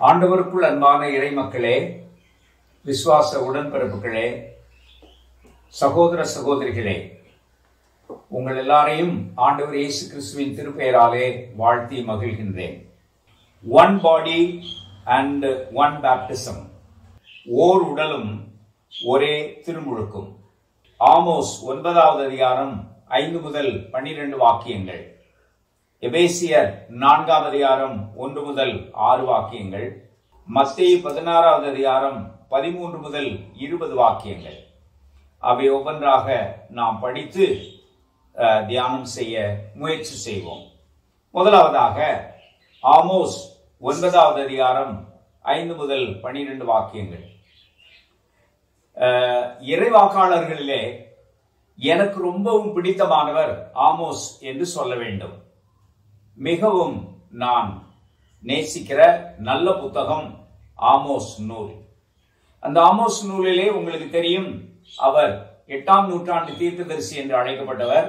ஆண்டவருக்குள் அன்பான இறைமக்களே விசுவாச உடன்பிறப்புகளே சகோதர சகோதரிகளே உங்கள் எல்லாரையும் ஆண்டவர் இயேசு கிறிஸ்துவின் திருப்பெயராலே வாழ்த்தி மகிழ்கின்றேன் one body and one baptism ஓர் உடலும் ஒரே திருமுழுக்கும் ஆமோஸ் ஒன்பதாவது அதிகாரம் ஐந்து முதல் பன்னிரண்டு வாக்கியங்கள் எபேசியர் நான்காம் அதிகாரம் ஒன்று முதல் ஆறு வாக்கியங்கள் மத்திய பதினாறாவது அதிகாரம் பதிமூன்று முதல் இருபது வாக்கியங்கள் அவை ஒவ்வொன்றாக நாம் படித்து அஹ், தியானம் செய்ய முயற்சி செய்வோம் முதலாவதாக ஆமோஸ் ஒன்பதாவது அதிகாரம் ஐந்து முதல் பனிரெண்டு வாக்கியங்கள் அஹ், இறைவாக்காளர்களிலே எனக்கு ரொம்பவும் பிடித்தமானவர் ஆமோஸ் என்று சொல்ல வேண்டும் மிகவும் நான் நேசிக்கிற நல்ல புத்தகம் ஆமோஸ் நூல் அந்த ஆமோஸ் நூலிலே உங்களுக்கு தெரியும் அவர் எட்டாம் நூற்றாண்டு தீர்க்கதரிசி என்று அழைக்கப்பட்டவர்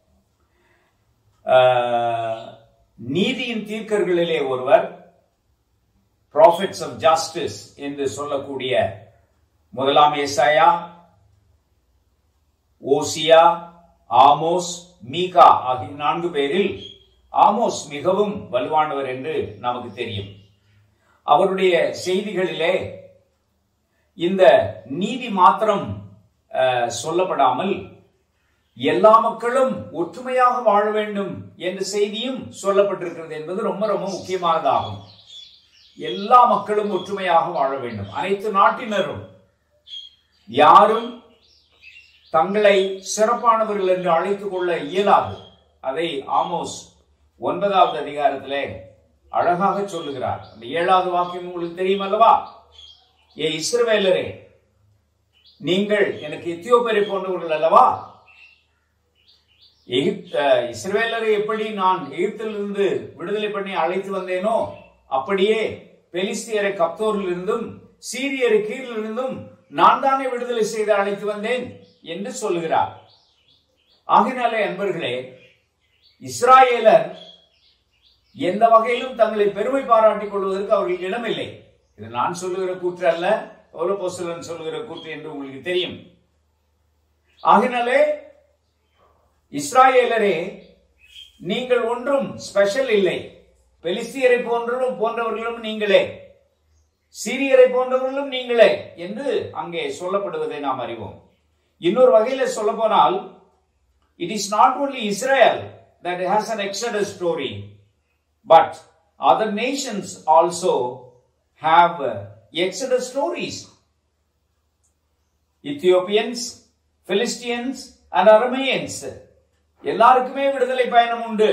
ஆஹ், நீதியின் தீர்க்கர்களிலே ஒருவர் ப்ராஃபிட்ஸ் ஆஃப் ஜஸ்டிஸ் என்று சொல்லக்கூடிய முதலாம் ஏசாயா ஓசியா ஆமோஸ் மீகா ஆகிய நான்கு பேரில் ஆமோஸ் மிகவும் வலுவானவர் என்று நமக்கு தெரியும் அவருடைய செய்திகளிலே இந்த நீதி மாத்திரம் அஹ், சொல்லப்படாமல் எல்லா மக்களும் ஒற்றுமையாக வாழ வேண்டும் என்ற செய்தியும் சொல்லப்பட்டிருக்கிறது என்பது ரொம்ப ரொம்ப முக்கியமானதாகும் எல்லா மக்களும் ஒற்றுமையாக வாழ வேண்டும் அனைத்து நாட்டினரும் யாரும் தங்களை சிறப்பானவர்கள் என்று அழைத்துக் கொள்ள இயலாது அதை ஆமோஸ் ஒன்பதாவது அதிகாரத்திலே அழகாக சொல்லுகிறார் அந்த ஏழாவது வாக்கியம் உங்களுக்கு தெரியும் அல்லவா ஏ இஸ்ரவேலரே நீங்கள் எனக்கு எத்தியோப்பியரை போன்றவர்கள் அல்லவா எகிப்த இஸ்ரவேலரை எப்படி நான் எகிப்திலிருந்து விடுதலை பண்ணி அழைத்து வந்தேனோ அப்படியே பெலிஸ்தியரை கப்தோரிலிருந்தும் சீரியரை கீழிலிருந்தும் நான் தானே விடுதலை செய்து அழைத்து வந்தேன் என்று சொல்லுகிறார் ஆகினாலே அன்பர்களே இஸ்ராயேலர் எந்த வகையிலும் தங்களை பெருமை பாராட்டிக் கொள்வதற்கு அவர்களுக்கு இடமில்லை இது நான் சொல்லுகிற கூற்று அல்ல பௌலபோஸ்தலன் சொல்லுகிற கூற்று என்று உங்களுக்கு தெரியும் ஆகினாலே இஸ்ராயேலரே நீங்கள் ஒன்றும் ஸ்பெஷல் இல்லை பெலிஸ்தியரை போன்றவர்களும் போன்றவர்களும் நீங்களே சீரியரை போன்றவர்களும் நீங்களே என்று அங்கே சொல்லப்படுவதை நாம் அறிவோம் இன்னொரு வகையில சொல்ல போனால் it is not only Israel that has an exodus story but other nations also have uh, exodus stories ethiopians philistines and arameans எல்லாருக்குமே விடுதலை பயணம் உண்டு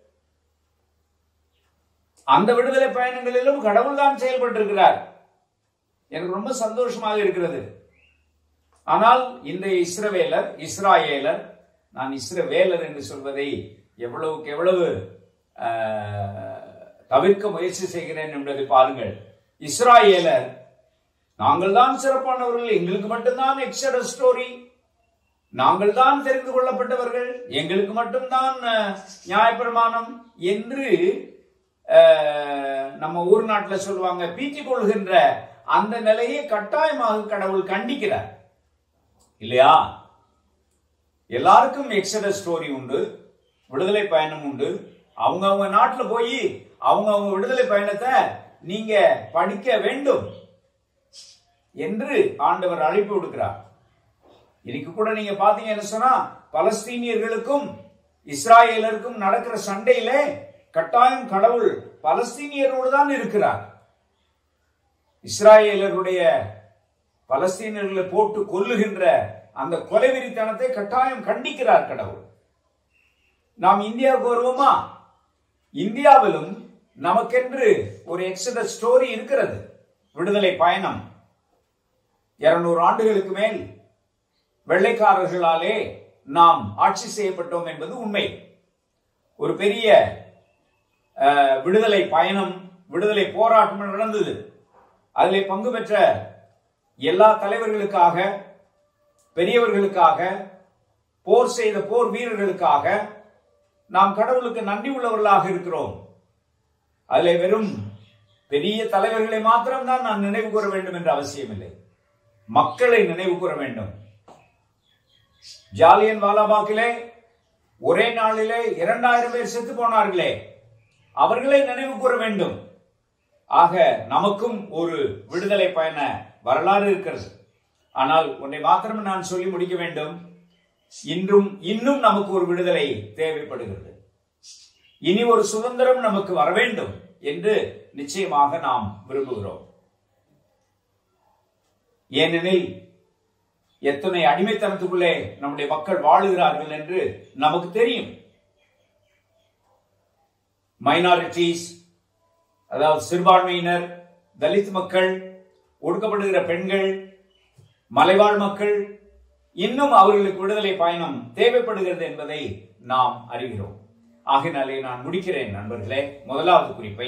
அந்த விடுதலை பயணங்களிலும் கடவுள் தான் செயல்பட்டிருக்கிறார் எனக்கு ரொம்ப சந்தோஷமாக இருக்கிறது ஆனால் இந்த இஸ்ரவேலர் இஸ்ராயேலர் நான் இஸ்ரவேலர் என்று சொல்வதை எவ்வளவுக்கு எவ்வளவு ஆஹ், தவிர்க்க முயற்சி செய்கிறேன் என்பதை பாருங்கள் இஸ்ராயேலர் நாங்கள் தான் சிறப்பானவர்கள் எங்களுக்கு மட்டும்தான் எக்ஸட ஸ்டோரி நாங்கள் தான் தெரிந்து கொள்ளப்பட்டவர்கள் எங்களுக்கு மட்டும்தான் அஹ், நியாயப்பிரமாணம் என்று அஹ், நம்ம ஊர் நாட்டில் சொல்லுவாங்க பீத்திக் கொள்கின்ற அந்த நிலையை கட்டாயமாக கடவுள் கண்டிக்கிறார் இல்லையா எல்லாருக்கும் எக்ஸட ஸ்டோரி உண்டு விடுதலை பயணம் உண்டு அவங்க அவங்க நாட்டில் போய் அவங்க அவங்க விடுதலை பயணத்தை நீங்க படிக்க வேண்டும் என்று ஆண்டவர் அழைப்பு விடுக்கிறார் இன்னைக்கு கூட நீங்க பாத்தீங்கன்னு சொன்னா பலஸ்தீனியர்களுக்கும் இஸ்ராயேலருக்கும் நடக்கிற சண்டையிலே கட்டாயம் கடவுள் பலஸ்தீனியரோடு தான் இருக்கிறார் இஸ்ராயேலருடைய பலஸ்தீனியர்களை போட்டு கொல்லுகின்ற அந்த கொலைவெறித்தனத்தை கட்டாயம் கண்டிக்கிறார் கடவுள் நாம் இந்தியாவுக்கு வருவோமா இந்தியாவிலும் நமக்கென்று ஒரு எக்ஸட ஸ்டோரி இருக்கிறது விடுதலை பயணம் இருநூறு ஆண்டுகளுக்கு மேல் வெள்ளைக்காரர்களாலே நாம் ஆட்சி செய்யப்பட்டோம் என்பது உண்மை ஒரு பெரிய அஹ், விடுதலை பயணம் விடுதலை போராட்டம் நடந்தது அதிலே பங்கு பெற்ற எல்லா தலைவர்களுக்காக பெரியவர்களுக்காக போர் செய்த போர் வீரர்களுக்காக நாம் கடவுளுக்கு நன்றி உள்ளவர்களாக இருக்கிறோம் அதிலே வெறும் பெரிய தலைவர்களை மாத்திரம்தான் நான் நினைவு கூற வேண்டும் என்ற அவசியம் இல்லை மக்களை நினைவு கூற வேண்டும் ஜாலியன் வாலாபாக்கிலே ஒரே நாளிலே இரண்டாயிரம் பேர் செத்து போனார்களே அவர்களை நினைவு கூற வேண்டும் ஆக நமக்கும் ஒரு விடுதலை பயண வரலாறு இருக்கிறது ஆனால் ஒன்றை மாத்திரம் நான் சொல்லி முடிக்க வேண்டும் இன்றும் இன்னும் நமக்கு ஒரு விடுதலை தேவைப்படுகிறது இனி ஒரு சுதந்திரம் நமக்கு வர வேண்டும் என்று நிச்சயமாக நாம் விரும்புகிறோம் ஏனெனில் எத்தனை அடிமைத்தனத்துக்குள்ளே நம்முடைய மக்கள் வாழுகிறார்கள் என்று நமக்கு தெரியும் மைனாரிட்டிஸ் அதாவது சிறுபான்மையினர் தலித் மக்கள் ஒடுக்கப்படுகிற பெண்கள் மலைவாழ் மக்கள் இன்னும் அவர்களுக்கு விடுதலை பயணம் தேவைப்படுகிறது என்பதை நாம் அறிகிறோம் ஆகினாலே நான் முடிக்கிறேன் நண்பர்களே முதலாவது குறிப்பை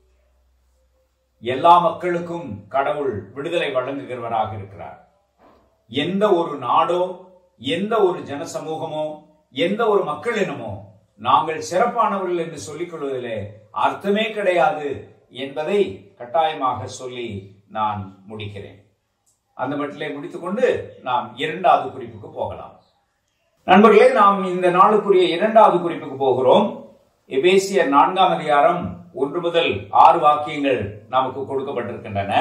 எல்லா மக்களுக்கும் கடவுள் விடுதலை வழங்குகிறவராக இருக்கிறார் எந்த ஒரு நாடோ எந்த ஒரு ஜன சமூகமோ எந்த ஒரு மக்கள் இனமோ நாங்கள் சிறப்பானவர்கள் என்று சொல்லிக் கொள்வதிலே அர்த்தமே கிடையாது என்பதை கட்டாயமாக சொல்லி நான் முடிக்கிறேன் அந்த மட்டிலே முடித்துக்கொண்டு நாம் இரண்டாவது குறிப்புக்கு போகலாம் நண்பர்களே நாம் இந்த நாளுக்குரிய இரண்டாவது குறிப்புக்கு போகிறோம் எபேசியர் நான்காம் அதிகாரம் ஒன்று முதல் ஆறு வாக்கியங்கள் நமக்கு கொடுக்கப்பட்டிருக்கின்றன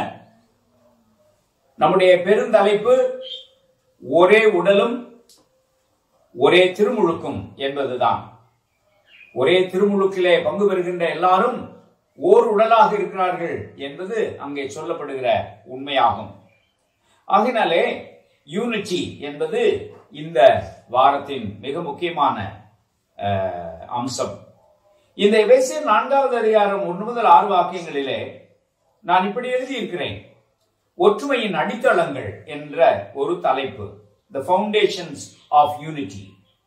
நம்முடைய பெருந்தலைப்பு ஒரே உடலும் ஒரே திருமுழுக்கும் என்பதுதான் ஒரே திருமுழுக்கிலே பங்கு பெறுகின்ற எல்லாரும் ஓர் உடலாக இருக்கிறார்கள் என்பது அங்கே சொல்லப்படுகிற உண்மையாகும் ஆகினாலே யூனிட்டி என்பது இந்த வாரத்தின் மிக முக்கியமான அஹ், அம்சம் இந்த எபேசியர் நான்காவது அதிகாரம் ஒன்று முதல் ஆறு வாக்கியங்களிலே நான் இப்படி எழுதியிருக்கிறேன் ஒற்றுமையின் அடித்தளங்கள் என்ற ஒரு தலைப்பு த ஃபவுண்டேஷன்ஸ் ஆஃப் யூனிட்டி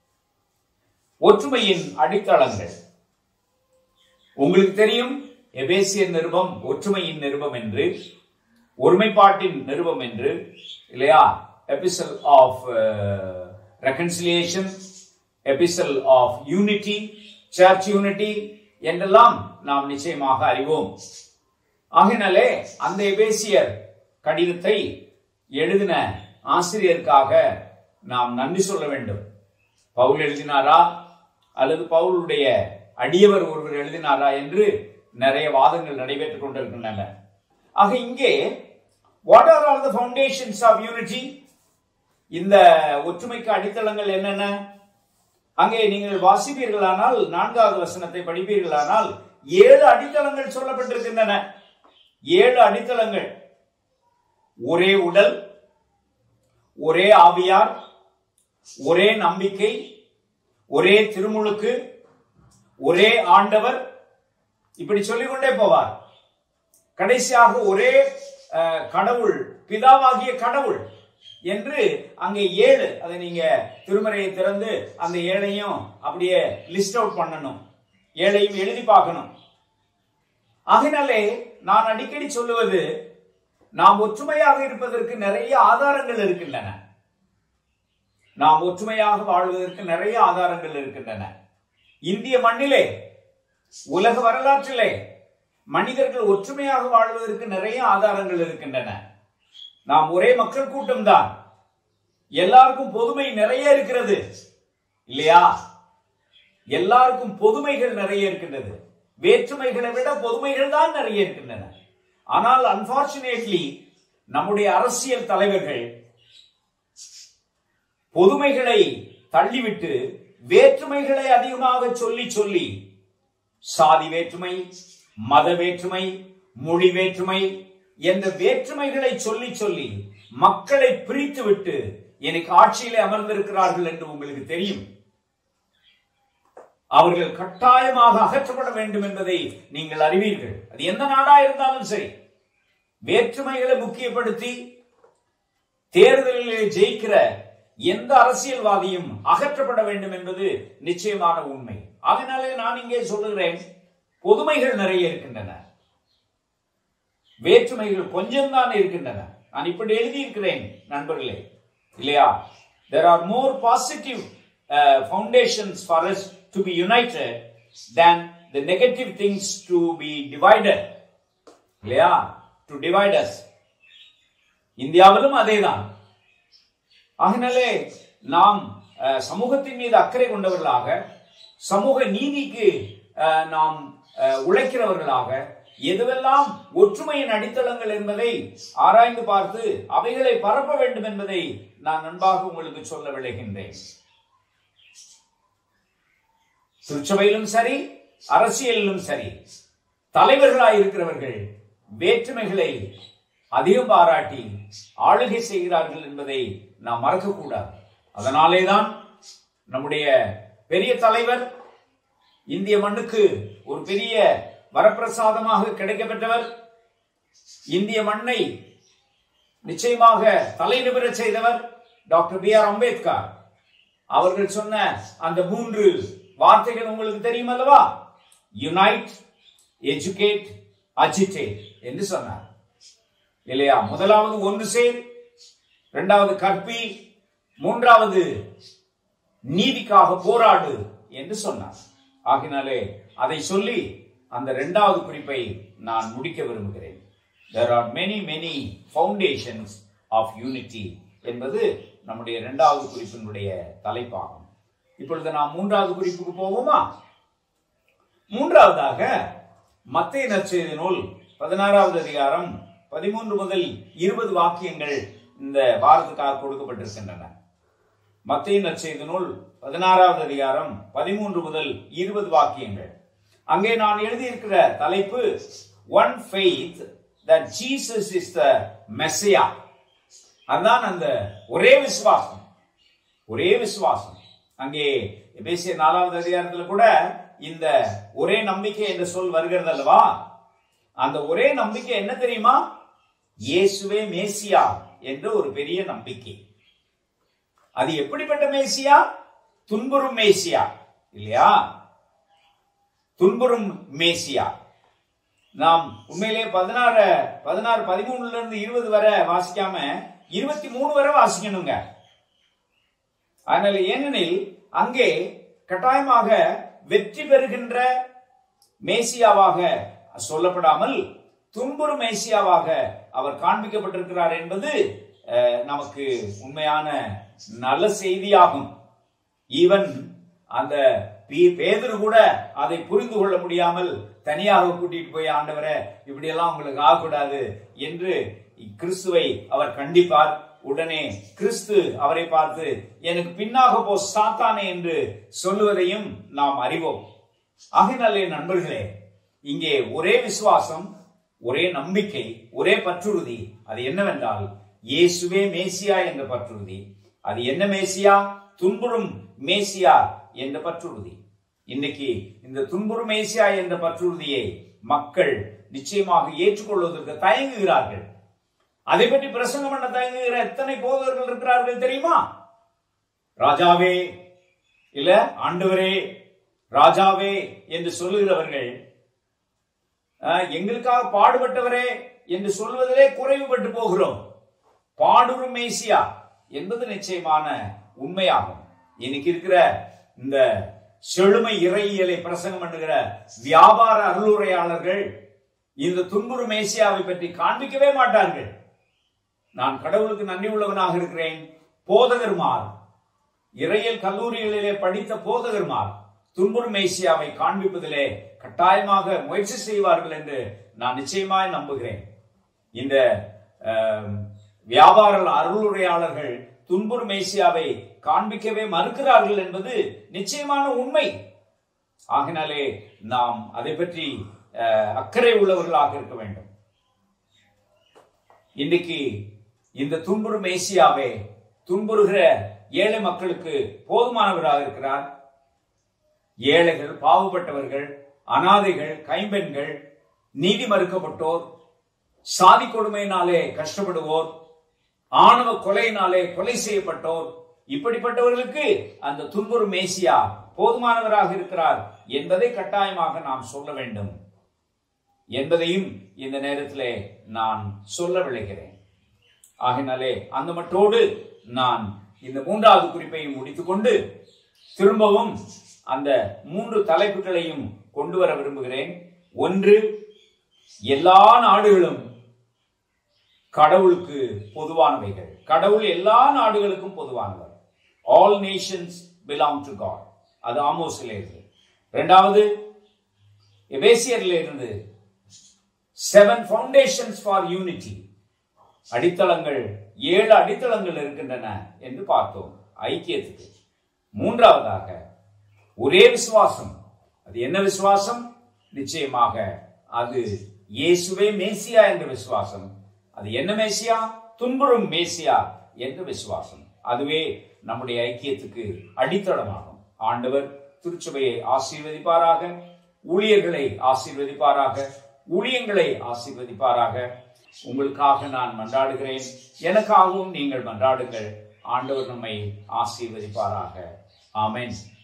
ஒற்றுமையின் அடித்தளங்கள் உங்களுக்கு தெரியும் எபேசியர் நிருபம் ஒற்றுமையின் நிருபம் என்று ஒருமைப்பாட்டின் நிருபம் என்று இல்லையா epistle of reconciliation epistle of unity church unity என்றெல்லாம் நாம் நிச்சயமாக அறிவோம் ஆகினாலே அந்த எபேசியர் கடிதத்தை எழுதின ஆசிரியருக்காக நாம் நன்றி சொல்ல வேண்டும் பவுல் எழுதினாரா அல்லது பவுலுடைய அடியவர் ஒருவர் எழுதினாரா என்று நிறைய வாதங்கள் நடைபெற்றுக் கொண்டிருக்கின்றன ஆக இங்கே what are all the foundations of unity இந்த ஒற்றுமைக்கு அடித்தளங்கள் என்னென்ன அங்கே நீங்கள் வாசிப்பீர்களானால் நான்காவது வசனத்தை படிப்பீர்களானால் ஏழு அடித்தளங்கள் சொல்லப்பட்டிருக்கின்றன ஏழு அடித்தளங்கள் ஒரே உடல் ஒரே ஆவியார் ஒரே நம்பிக்கை ஒரே திருமுழுக்கு ஒரே ஆண்டவர் இப்படி சொல்லிக்கொண்டே போவார் கடைசியாக ஒரே அஹ், கடவுள் பிதாவாகிய கடவுள் என்று அங்கே ஏழு அதை நீங்க திருமறையை திறந்து அந்த ஏழையும் அப்படியே லிஸ்ட் அவுட் பண்ணணும் ஏழையும் எழுதி பார்க்கணும் ஆகினாலே நான் அடிக்கடி சொல்லுவது நாம் ஒற்றுமையாக இருப்பதற்கு நிறைய ஆதாரங்கள் இருக்கின்றன நாம் ஒற்றுமையாக வாழ்வதற்கு நிறைய ஆதாரங்கள் இருக்கின்றன இந்திய மண்ணிலே உலக வரலாற்றிலே மனிதர்கள் ஒற்றுமையாக வாழ்வதற்கு நிறைய ஆதாரங்கள் இருக்கின்றன நாம் ஒரே மக்கள் கூட்டம் தான் எல்லாருக்கும் பொதுமை நிறைய இருக்கிறது இல்லையா எல்லாருக்கும் பொதுமைகள் நிறைய இருக்கின்றது வேற்றுமைகளை விட பொதுமைகள் தான் நிறைய இருக்கின்றன ஆனால் அன்பார்ச்சுனேட்லி நம்முடைய அரசியல் தலைவர்கள் பொதுமைகளை தள்ளிவிட்டு வேற்றுமைகளை அதிகமாக சொல்லி சொல்லி சாதி வேற்றுமை மத வேற்றுமை மொழி வேற்றுமை என்ற வேற்றுமைகளை சொல்லி சொல்லி மக்களை பிரித்து விட்டு எனக்கு ஆட்சியிலே அமர்ந்திருக்கிறார்கள் என்று உங்களுக்கு தெரியும் அவர்கள் கட்டாயமாக அகற்றப்பட வேண்டும் என்பதை நீங்கள் அறிவீர்கள் அது எந்த நாடா இருந்தாலும் சரி வேற்றுமைகளை முக்கியப்படுத்தி தேர்தலிலே ஜெயிக்கிற எந்த அரசியல்வாதியும் அகற்றப்பட வேண்டும் என்பது நிச்சயமான உண்மை அதனாலே நான் இங்கே சொல்லுகிறேன் பொதுமைகள் நிறைய இருக்கின்றன வேற்றுமைகள் கொஞ்சம்தான் இருக்கின்றன நான் இப்படி எழுதியிருக்கிறேன் நண்பர்களே இல்லையா there are more positive uh, foundations for us to be united than the negative things to be divided இல்லையா டு டிவைட் அஸ் இந்தியாவிலும் அதேதான் ஆகினாலே நாம் அஹ், சமூகத்தின் மீது அக்கறை கொண்டவர்களாக சமூக நீதிக்கு அஹ், நாம் அஹ், உழைக்கிறவர்களாக எதுவெல்லாம் ஒற்றுமையின் அடித்தளங்கள் என்பதை ஆராய்ந்து பார்த்து அவைகளை பரப்ப வேண்டும் என்பதை நான் நன்பாக உங்களுக்கு சொல்ல விளைகின்றேன் திருச்சபையிலும் சரி அரசியலிலும் சரி தலைவர்களாய் இருக்கிறவர்கள் வேற்றுமைகளை அதிகம் பாராட்டி ஆளுகை செய்கிறார்கள் என்பதை நாம் மறக்கக்கூடாது அதனாலேதான் நம்முடைய பெரிய தலைவர் இந்திய மண்ணுக்கு ஒரு பெரிய வரப்பிரசாதமாக கிடைக்கப்பெற்றவர் இந்திய மண்ணை நிச்சயமாக தலைநிபர செய்தவர் டாக்டர் பி ஆர் அம்பேத்கர் அவர்கள் சொன்ன அந்த மூன்று வார்த்தைகள் உங்களுக்கு தெரியும் அல்லவா யுனைட் எஜுகேட் அஜிடேட் என்று சொன்னார் இல்லையா முதலாவது ஒன்று சேர் இரண்டாவது கற்பி மூன்றாவது நீதிக்காக போராடு என்று சொன்னார் ஆகினாலே அதை சொல்லி அந்த இரண்டாவது குறிப்பை நான் முடிக்க விரும்புகிறேன் there are many many foundations of unity என்பது நம்முடைய இரண்டாவது குறிப்பினுடைய தலைப்பாகும் இப்பொழுது நாம் மூன்றாவது குறிப்புக்கு போவோமா மூன்றாவதாக மத்திய நற்செய்தி நூல் பதினாறாவது அதிகாரம் பதிமூன்று முதல் இருபது வாக்கியங்கள் இந்த வாரத்துக்காக கொடுக்கப்பட்டிருக்கின்றன மத்திய நற்செய்தி நூல் பதினாறாவது அதிகாரம் பதிமூன்று முதல் இருபது வாக்கியங்கள் அங்கே நான் எழுதியிருக்கிற தலைப்பு one faith that Jesus is the Messiah அதான் அந்த ஒரே விசுவாசம் ஒரே விசுவாசம் அங்கே எபேசிய நாலாவது அதிகாரத்துல கூட இந்த ஒரே நம்பிக்கை என்ற சொல் வருகிறது அல்லவா அந்த ஒரே நம்பிக்கை என்ன தெரியுமா இயேசுவே மேசியா என்ற ஒரு பெரிய நம்பிக்கை அது எப்படிப்பட்ட மேசியா துன்புறும் மேசியா இல்லையா துன்புறும் மேசியா நாம் உண்மையிலே பதினாறு பதினாறு பதிமூணுல இருந்து இருபது வரை வாசிக்காம இருபத்தி மூணு வரை வாசிக்கணுங்க அதனால ஏனெனில் அங்கே கட்டாயமாக வெற்றி பெறுகின்ற மேசியாவாக சொல்லப்படாமல் துன்புறும் மேசியாவாக அவர் காண்பிக்கப்பட்டிருக்கிறார் என்பது அஹ், நமக்கு உண்மையான நல்ல செய்தியாகும் ஈவன் அந்த பி- பேதுரு கூட அதை புரிந்து கொள்ள முடியாமல் தனியாக கூட்டிட்டு போய் ஆண்டவரை இப்படியெல்லாம் உங்களுக்கு ஆகக்கூடாது என்று கிறிஸ்துவை அவர் கண்டிப்பார் உடனே கிறிஸ்து அவரை பார்த்து எனக்கு பின்னாக போ சாத்தானே என்று சொல்லுவதையும் நாம் அறிவோம் ஆகினாலே நண்பர்களே இங்கே ஒரே விசுவாசம் ஒரே நம்பிக்கை ஒரே பற்றுறுதி அது என்னவென்றால் இயேசுவே மேசியா என்ற பற்றுறுதி அது என்ன மேசியா துன்புறும் மேசியா என்ற பற்றுறுதி இன்னைக்கு இந்த துன்புறும் மேசியா என்ற பற்றுறுதியை மக்கள் நிச்சயமாக ஏற்றுக்கொள்வதற்கு தயங்குகிறார்கள் அதை பற்றி பிரசங்கம் பண்ண தயங்குகிற எத்தனை போதகர்கள் இருக்கிறார்கள் தெரியுமா ராஜாவே இல்ல ஆண்டவரே ராஜாவே என்று சொல்லுகிறவர்கள் அஹ், எங்களுக்காக பாடுபட்டவரே என்று சொல்வதிலே குறைவுபட்டு போகிறோம் பாடுறும் மேசியா என்பது நிச்சயமான உண்மையாகும் இன்னைக்கு இருக்கிற இந்த செழுமை இறையியலை பிரசங்கம் பண்ணுகிற வியாபார அருளுரையாளர்கள் இந்த துன்புறு மேசியாவை பற்றி காண்பிக்கவே மாட்டார்கள் நான் கடவுளுக்கு நன்றி உள்ளவனாக இருக்கிறேன் போதகர்மார் இறையியல் கல்லூரிகளிலே படித்த போதகர்மார் துன்புறு மேசியாவை காண்பிப்பதிலே கட்டாயமாக முயற்சி செய்வார்கள் என்று நான் நிச்சயமாய் நம்புகிறேன் இந்த ஆம், வியாபார அருளுரையாளர்கள் துன்புறு மேசியாவை காண்பிக்கவே மறுக்கிறார்கள் என்பது நிச்சயமான உண்மை ஆகினாலே நாம் அதை பற்றி அஹ், அக்கறை உள்ளவர்களாக இருக்க வேண்டும் இன்னைக்கு இந்த துன்புறு மேசியாவே துன்புறுகிற ஏழை மக்களுக்கு போதுமானவராக இருக்கிறார் ஏழைகள் பாவப்பட்டவர்கள் அனாதைகள் கைம்பெண்கள் நீதி மறுக்கப்பட்டோர் சாதி கொடுமையினாலே கஷ்டப்படுவோர் ஆணவ கொலையினாலே கொலை செய்யப்பட்டோர் இப்படிப்பட்டவர்களுக்கு அந்த துன்புறு மேசியா போதுமானவராக இருக்கிறார் என்பதை கட்டாயமாக நாம் சொல்ல வேண்டும் என்பதையும் இந்த நேரத்திலே நான் சொல்ல விளைகிறேன் ஆகினாலே அந்த மட்டோடு நான் இந்த மூன்றாவது குறிப்பையும் முடித்துக்கொண்டு திரும்பவும் அந்த மூன்று தலைப்புகளையும் கொண்டு வர விரும்புகிறேன் ஒன்று எல்லா நாடுகளும் கடவுளுக்கு பொதுவானவைகள் கடவுள் எல்லா நாடுகளுக்கும் பொதுவானவர் all nations belong to God அது ஆமோஸில் இருந்து இரண்டாவது எபேசியர்ல இருந்து செவன் ஃபவுண்டேஷன்ஸ் ஃபார் யூனிட்டி அடித்தளங்கள் ஏழு அடித்தளங்கள் இருக்கின்றன என்று பார்த்தோம் ஐக்கியத்துக்கு மூன்றாவதாக ஒரே விசுவாசம் அது என்ன விசுவாசம் நிச்சயமாக அது இயேசுவே மேசியா என்ற விசுவாசம் அது என்ன மேசியா துன்புறும் மேசியா என்ற விசுவாசம் அதுவே நம்முடைய ஐக்கியத்துக்கு அடித்தளமாகும் ஆண்டவர் திருச்சபையை ஆசீர்வதிப்பாராக ஊழியர்களை ஆசீர்வதிப்பாராக ஊழியங்களை ஆசீர்வதிப்பாராக உங்களுக்காக நான் மன்றாடுகிறேன் எனக்காகவும் நீங்கள் மன்றாடுங்கள் ஆண்டவர் நம்மை ஆசீர்வதிப்பாராக ஆமென்